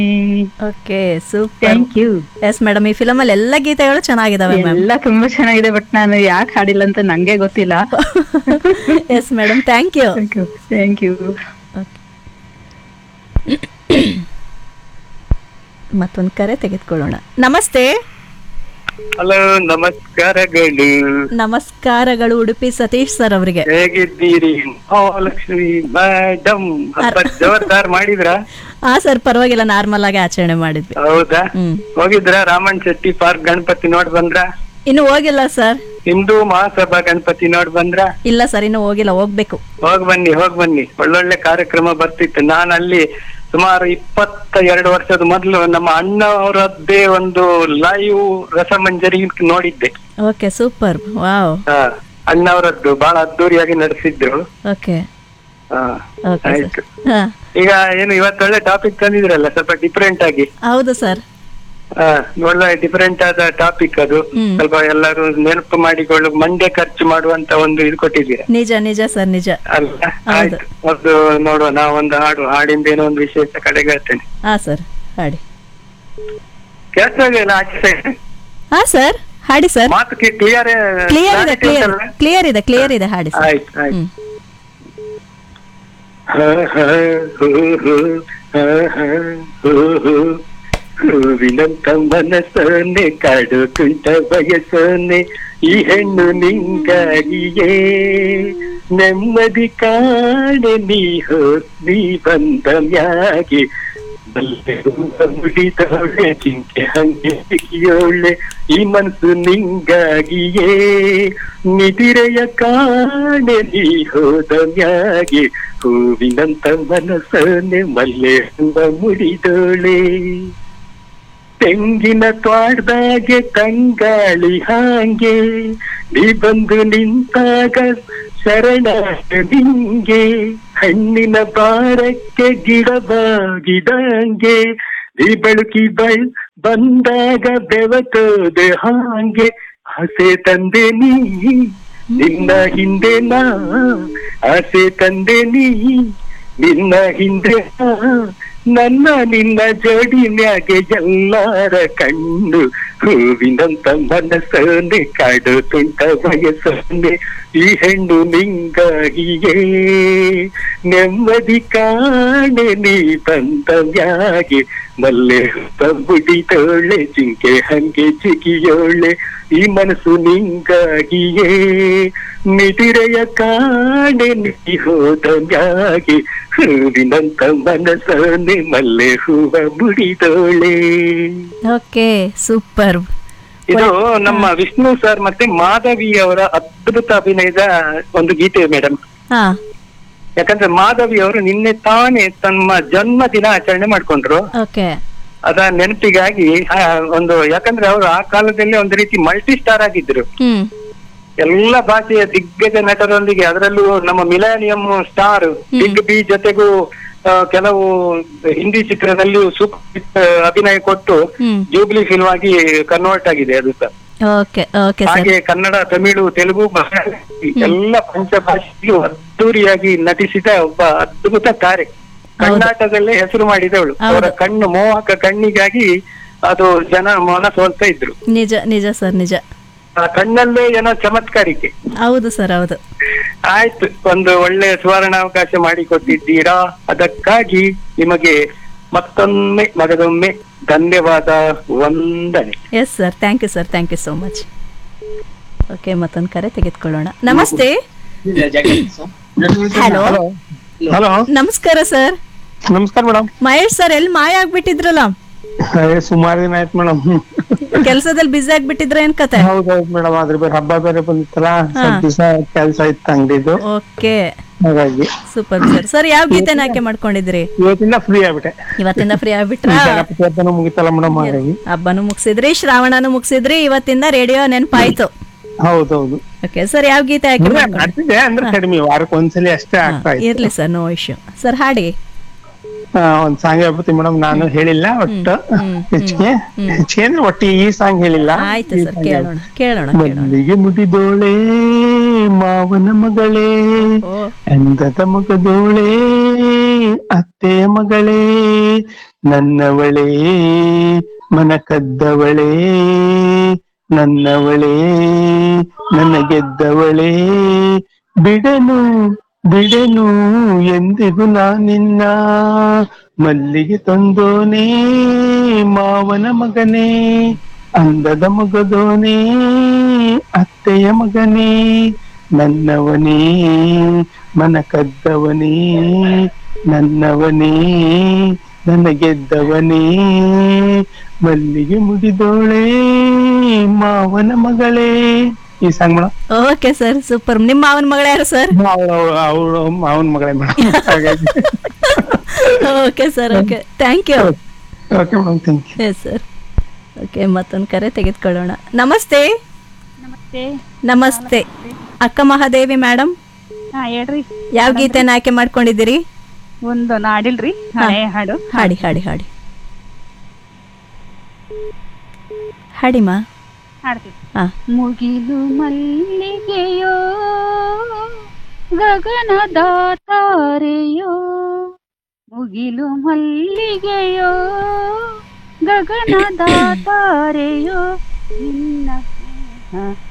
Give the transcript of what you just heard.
Okay super thank you yes madam ಈ film ಅಲ್ಲಿ ಎಲ್ಲ ಗೀತೆಗಳು ಚೆನ್ನಾಗಿದಾವೆ ಮ್ಯಾಮ್ ಎಲ್ಲ ತುಂಬಾ ಚೆನ್ನಾಗಿದೆ ಬಟ್ ನಾನು ಯಾಕೆ ಹಾಡಿಲ್ಲ ಅಂತ ನಂಗೆ ಗೊತ್ತಿಲ್ಲ yes madam thank you thank you thank you ಮತ್ತೊಂದು ಕರೆ ತೆಗೆದುಕೊಳ್ಳೋಣ ನಮಸ್ತೆ ಹಲೋ ನಮಸ್ಕಾರಗಳು ನಮಸ್ಕಾರಗಳು ಉಡುಪಿ ಸತೀಶ್ ಸರ್ ಅವರಿಗೆ ಹೇಗಿದ್ದೀರಿ ಮಹಾಲಕ್ಷ್ಮಿ ಮೇಡಮ್ ಹಬ್ಬ ಜೋರ್ದಾರ್ ಮಾಡಿದ್ರ ಹಾ ಸರ್ ಪರವಾಗಿಲ್ಲ ನಾರ್ಮಲ್ ಆಗಿ ಆಚರಣೆ ಮಾಡಿದ್ವಿ ಹೌದಾ ಹ್ಮ್ ಹೋಗಿದ್ರ ರಾಮನ್ ಶೆಟ್ಟಿ ಪಾರ್ಕ್ ಗಣಪತಿ ನೋಡ್ ಬಂದ್ರ ಇನ್ನು ಹೋಗಿಲ್ಲ ಸರ್ ಹಿಂದೂ ಮಹಾಸಭಾ ಗಣಪತಿ ನೋಡ್ ಬಂದ್ರ ಇಲ್ಲ ಸರ್ ಇನ್ನು ಹೋಗಿಲ್ಲ ಹೋಗ್ಬೇಕು ಹೋಗ್ ಬನ್ನಿ ಹೋಗ್ ಬನ್ನಿ ಒಳ್ಳೊಳ್ಳೆ ಕಾರ್ಯಕ್ರಮ ಬರ್ತಿತ್ತು ನಾನು ಅಲ್ಲಿ ಸುಮಾರು ಇಪ್ಪತ್ತ ಎರಡು ವರ್ಷದ ಮೊದಲು ನಮ್ಮ ಅಣ್ಣ ಅವರದ್ದೇ ಒಂದು ಲೈವ್ ರಸಮಂಜರಿ ನೋಡಿದ್ದೆ ಓಕೆ ಸೂಪರ್ ವಾವ್ ಹಾ ಅಣ್ಣವರದ್ದು ಬಹಳ ಅದ್ದೂರಿಯಾಗಿ ನಡೆಸಿದ್ರು ಓಕೆ ಹಾ ಓಕೆ ಆಯ್ತು ಸರ್ ಹಾ ಈಗ ಏನು ಇವತ್ತು ಒಳ್ಳೆ ಟಾಪಿಕ್ ತಂದಿದ್ರಲ್ಲ ಸ್ವಲ್ಪ ಡಿಫ್ರೆಂಟ್ ಆಗಿ ಹೌದು ಸರ್ ಹಾ ಒಳ್ಳೆ ಡಿಫ್ರೆಂಟ್ ಆದ ಟಾಪಿಕ್ ಅದು ಹ್ಮ್. ಸ್ವಲ್ಪ ಎಲ್ಲರೂ ನೆನಪು ಮಾಡಿಕೊಳ್ಳು ಮಂಡ್ಯ ಖರ್ಚು ಮಾಡುವಂತ ಒಂದು ಇದು ಕೊಟ್ಟಿದ್ದೀರಾ ನಿಜ ನಿಜ ಸರ್ ನಿಜ ಅಲ್ಲ ಹೌದು. ಆಯ್ತು ಒಂದು ನೋಡುವ ನಾವೊಂದು ಹಾಡು ಹಾಡಿಂದ ಏನೋ ಒಂದು ವಿಶೇಷ ಕಡೆಗೆ ಹೇಳ್ತೇನೆ ಹಾ ಸರ್ ಹಾಡಿ ಕೇಳ್ತಾಗಿಲ್ಲ ಆಚೆ side? ಹಾ ಸರ್ ಹಾಡಿ ಸರ್ ಮಾತು ಕ್ಲಿಯರ್ ಕ್ಲಿಯರ್ ಇದೆ ಕ್ಲಿಯರ್ ಕ್ಲಿಯರ್ ಇದೆ ಕ್ಲಿಯರ್ ಇದೆ ಹಾಡಿ ಸರ್ ಆಯ್ತು ಆಯ್ತು ಹ್ಮ್ ಹ, ಹ, ಹೂ, ಹೂ, ಹ, ಹ, ಹೂ, ಹೂ. ಹೂವಿನಂತ ಮನಸ್ಸನ್ನೆ ಕಾಡು ಕುಂಟ ಬಯಸನ್ನೆ ಈ ಹೆಣ್ಣು ನಿಂಗಾಗಿಯೇ ನೆಮ್ಮದಿ ಕಾಣೆ ನೀ ಹೋ ನೀ ಬಂದ ಮ್ಯಾಗೆ ಬಲ್ಲೆ ಹೂವ ಮುಡಿದವಳೆ ಜಿಂಕೆ ಹಂಗೆ ಸಿಗಿಯೋಳೆ ಈ ಮನಸ್ಸು ನಿಂಗಾಗಿಯೇ ನಿದಿರೆಯ ಕಾಣೆ ನೀ ಹೋದ ಮ್ಯಾಗೆ ಹೂವಿನಂತ ಮನಸ್ಸನ್ನೆ ಮಲ್ಲೆ ಹೂವ ಮುಡಿದೋಳೆ ತೆಂಗಿನ ತ್ವಾಡ್ದಾಗೆ ತಂಗಾಳಿ ಹಾಂಗೆ ನೀ ಬಂದು ನಿಂತಾಗ ಶರಣ ನಿಂಗೆ ಹಣ್ಣಿನ ಬಾರಕ್ಕೆ ಗಿಡಬಾಗಿದಂಗೆ ನೀ ಬೆಳುಕಿ ಬಳ್ ಬಂದಾಗ ಬೆವತೋದೆ ಹಾಂಗೆ ಆಸೆ ತಂದೆ ನೀ ನಿನ್ನ ಹಿಂದೆ ನಾ ಆಸೆ ತಂದೆ ನೀ ನಿನ್ನ ಹಿಂದೆ ನಾ ನನ್ನ ನಿನ್ನ ಜೋಡಿ ಮ್ಯಾಗೆ ಎಲ್ಲಾರ ಕಣ್ಣು ಹೂವಿನಂತ ಮನಸ್ಸನ್ನೆ ಕಾಡು ತುಂಟ ಬಯಸನ್ನೆ ಈ ಹೆಣ್ಣು ನಿಂಗಾಗಿಯೇ ನೆಮ್ಮದಿ ಕಾಣೆ ನೀ ಬಂದ ಮ್ಯಾಗೆ ಮಲ್ಲೆ ಬುಡಿದೋಳೆ ಜಿಂಕೆ ಹಂಗೆ ಜಿಗಿಯೋಳೆ ಈ ಮನಸ್ಸು ನಿಂಗಾಗಿಯೇ ನಿದಿರೆಯ ಕಾಣೆ ನೀ ಹೋದ ಮ್ಯಾಗೆ ಹೂವಿನಂತ ಮನಸ್ಸನ್ನೆ ಮಲ್ಲೆ ಹೂವ ಮುಡಿದೋಳೆ ಓಕೆ ಸೂಪರ್ ಇದು ನಮ್ಮ ವಿಷ್ಣು ಸರ್ ಮತ್ತೆ ಮಾಧವಿ ಅವರ ಅದ್ಭುತ ಅಭಿನಯದ ಒಂದು ಗೀತೆ ಮೇಡಮ್ ಹಾ ಯಾಕಂದ್ರೆ ಮಾಧವಿ ಅವರು ನಿನ್ನೆ ತಾನೇ ತಮ್ಮ ಜನ್ಮ ದಿನ ಆಚರಣೆ ಮಾಡ್ಕೊಂಡ್ರು ಓಕೆ ಅದ ನೆನಪಿಗಾಗಿ ಆ, ಒಂದು ಯಾಕಂದ್ರೆ ಅವರು ಆ ಕಾಲದಲ್ಲಿ ಒಂದು ರೀತಿ ಮಲ್ಟಿ ಸ್ಟಾರ್ ಆಗಿದ್ರು ಹ್ಮ್ ಎಲ್ಲ ಭಾಷೆಯ ದಿಗ್ಗಜ ನಟರೊಂದಿಗೆ ಅದರಲ್ಲೂ ನಮ್ಮ ಮಿಲಾನಿಯಂ ಸ್ಟಾರ್ ಬಿಗ್ ಬಿ ಜೊತೆಗೂ ಆ, ಕೆಲವು ಹಿಂದಿ ಚಿತ್ರದಲ್ಲಿ ಸೂಪರ್ ಹಿಟ್ ಅಭಿನಯ ಕೊಟ್ಟು ಹ್ಮ್ ಜೂಬ್ಲಿ ಫಿಲ್ಮ್ ಆಗಿ ಕನ್ವರ್ಟ್ ಆಗಿದೆ ಅದು ಸಹ ಓಕೆ ಓಕೆ ಸರ್ ಹಾಗೆ ಕನ್ನಡ ತಮಿಳು ತೆಲುಗು ಮಲಯಾಳಿ ಎಲ್ಲ ಪಂಚಭಾಷೆಯು ಅದ್ದೂರಿಯಾಗಿ ನಟಿಸಿದ ಒಬ್ಬ ಅದ್ಭುತ ತಾರೆ ಕರ್ನಾಟಕದಲ್ಲೇ ಹೆಸರು ಮಾಡಿದವಳು ಹೌದು. ಅವರ ಕಣ್ಣು ಮೋಹಕ ಕಣ್ಣಿಗಾಗಿ ಅದು ಜನ ಮನ ಸೋಲ್ತಾ ಇದ್ರು ನಿಜ ನಿಜ ಸರ್ ನಿಜ ಆ ಕಣ್ಣಲ್ಲೇ ಏನೋ ಚಮತ್ಕಾರಿಕೆ ಹೌದು ಸರ್ ಹೌದು ಆಯ್ತು ಒಂದು ಒಳ್ಳೆ ಸುವರ್ಣಾವಕಾಶ ಮಾಡಿಕೊಟ್ಟಿದ್ದೀರಾ ಅದಕ್ಕಾಗಿ ನಿಮಗೆ ಮತ್ತೊಮ್ಮೆ ಮಗದೊಮ್ಮೆ ಧನ್ಯವಾದ ವಂದನೆ yes sir thank you sir thank you so much okay ಮತ್ತೊಂದು ಕರೆ ತೆಗೆದುಕೊಳ್ಳೋಣ ನಮಸ್ತೆ ಹಲೋ ಹಲೋ ನಮಸ್ಕಾರ ಸರ್ ನಮಸ್ಕಾರ ಮೇಡಮ್ ಮಹೇಶ್ ಸರ್ ಎಲ್ಲಿ ಮಾಯ ಆಗ್ಬಿಟ್ಟಿದ್ರಲ್ಲ ಸುಮಾರು ದಿನ ಆಯ್ತು ಮೇಡಮ್ ಕೆಲಸದಲ್ಲಿ ಬಿಸಿ ಆಗ್ಬಿಟ್ಟಿದ್ರ ಏನ್ ಕತೆ ಹೌದೌದು ಮೇಡಮ್ ಅದ್ರ ಬೇರೆ ಹಬ್ಬ ಬೇರೆ ಬಂದಿತ್ತಲ್ಲ ಸ್ವಲ್ಪ ದಿವಸ ಕೆಲ್ಸ ಇತ್ತು ಅಂಗಡಿದು ಓಕೆ ಹಾಗಾಗಿ ಸೂಪರ್ ಸರ್ ಸರ್ ಯಾವ ಗೀತೆನ ಆಯ್ಕೆ ಮಾಡ್ಕೊಂಡಿದ್ರಿ ಇವತ್ತಿಂದ ಫ್ರೀ ಆಗ್ಬಿಟ್ಟೆ ಇವತ್ತಿಂದ ಫ್ರೀ ಆಗ್ಬಿಟ್ರ ಗಣಪತಿ ಹಬ್ಬನೂ ಮುಗಿತಲ್ಲ ಮೇಡಮ್ ಹಾಗಾಗಿ ಹಬ್ಬನು ಮುಗಿಸಿದ್ರಿ ಶ್ರಾವಣನು ಮುಗಿಸಿದ್ರಿ ಇವತ್ತಿಂದ ರೇಡಿಯೋ ನೆನಪಾಯ್ತು ಹೌದೌದು ಓಕೆ ಸರ್ ಯಾವ ಗೀತೆ ಆಯ್ಕೆ ಅಂದ್ರೆ ಮಾಡ್ಕೊಂಡ್ರಿ? ಮಾಡ್ತಿದ್ದೆ ಅಂದ್ರೆ ಕಡಿಮೆ ವಾರಕ್ಕೆ ಒಂದ್ಸಲಿ ಅಷ್ಟೇ ಆಗ್ತಾ ಹಾ, ಇತ್ತು ಇರ್ಲಿ ಸರ್ ನೋ ಇಶ್ಯೂ ಸರ್ ಹಾಡಿ ಆ, ಒಂದ್ ಸಾಂಗ್ ಹೇಳ್ಬಿಡ್ತೀನಿ ಮೇಡಮ್ ನಾನು ಹೇಳಿಲ್ಲ ಒಟ್ಟು ಹ್ಮ್, ಹೆಚ್ಚಿಗೆ ಹೆಚ್ಚಿಗೆ ಅಂದ್ರೆ ಒಟ್ಟು ಈ ಸಾಂಗ್ ಹೇಳಿಲ್ಲ ಆಯ್ತು ಈ ಸರ್ song ಕೇಳೋಣ ಕೇಳೋಣ ಕೇಳೋಣ ಮಲ್ಲಿಗೆ ಮುಡಿದೋಳೆ ಮಾವನ ಮಗಳೇ ಓ ಅಂದದ ಮಗದೋಳೆ ಅತ್ತೆಯ ಮಗಳೇ ನನ್ನವಳೇ ಮನ ಕದ್ದವಳೇ ನನ್ನವಳೇ ನನ್ನ ಗೆದ್ದವಳೇ ಬಿಡನು ಬಿಡನು ಎಂದಿಗೂ ನಾನಿನ್ನ ಮಲ್ಲಿಗೆ ತಂದೋನೇ ಮಾವನ ಮಗನೇ ಅಂದದ ಮಗದೋನೇ ಅತ್ತೆಯ ಮಗನೇ ನನ್ನವನೇ ಮನ ಕದ್ದವನೇ ನನ್ನವನೇ ನನ್ನ ಗೆದ್ದವನೇ ಮಲ್ಲಿಗೆ ಮುಡಿದೋಳೆ ಮಾವನ ಮಗಳೇ ಈ song madam okay sir super ನಿಮ್ಮ ಮಾವನ ಮಗಳ ಯಾರು ಸರ್ ಅವಳು ಅವಳು ಮಾವನ ಮಗಳೇ ಮೇಡಮ್ ಹಾಗಾಗಿ okay sir okay thank you okay madam thank you yes sir okay ಮತ್ತೊಂದು ಕರೆ ತೆಗೆದುಕೊಳ್ಳೋಣ ನಮಸ್ತೆ ನಮಸ್ತೆ ನಮಸ್ತೆ ಅಕ್ಕ ಮಹಾದೇವಿ ಮೇಡಮ್ ಹಾ ಹೇಳ್ರಿ ಯಾವ ಗೀತೆನ ಆಯ್ಕೆ ಮಾಡ್ಕೊಂಡಿದ್ದೀರಿ ಒಂದು ನಾಡಿಲ್ರಿ ಹಳೆ ಹಾಡು ಹಾಡಿ ಹಾಡಿ ಹಾಡಿ ಹಾಡಿಮಾ ಹಾಡ್ತೀವಿ ಹಾ ಮುಗಿಲು ಮಲ್ಲಿಗೆಯೋ ಗಗನದ ತಾರೆಯೋ ಮುಗಿಲು ಮಲ್ಲಿಗೆಯೋ ಗಗನದ ತಾರೆಯೋ ನಿನ್ನ ಸ್ನೇಹ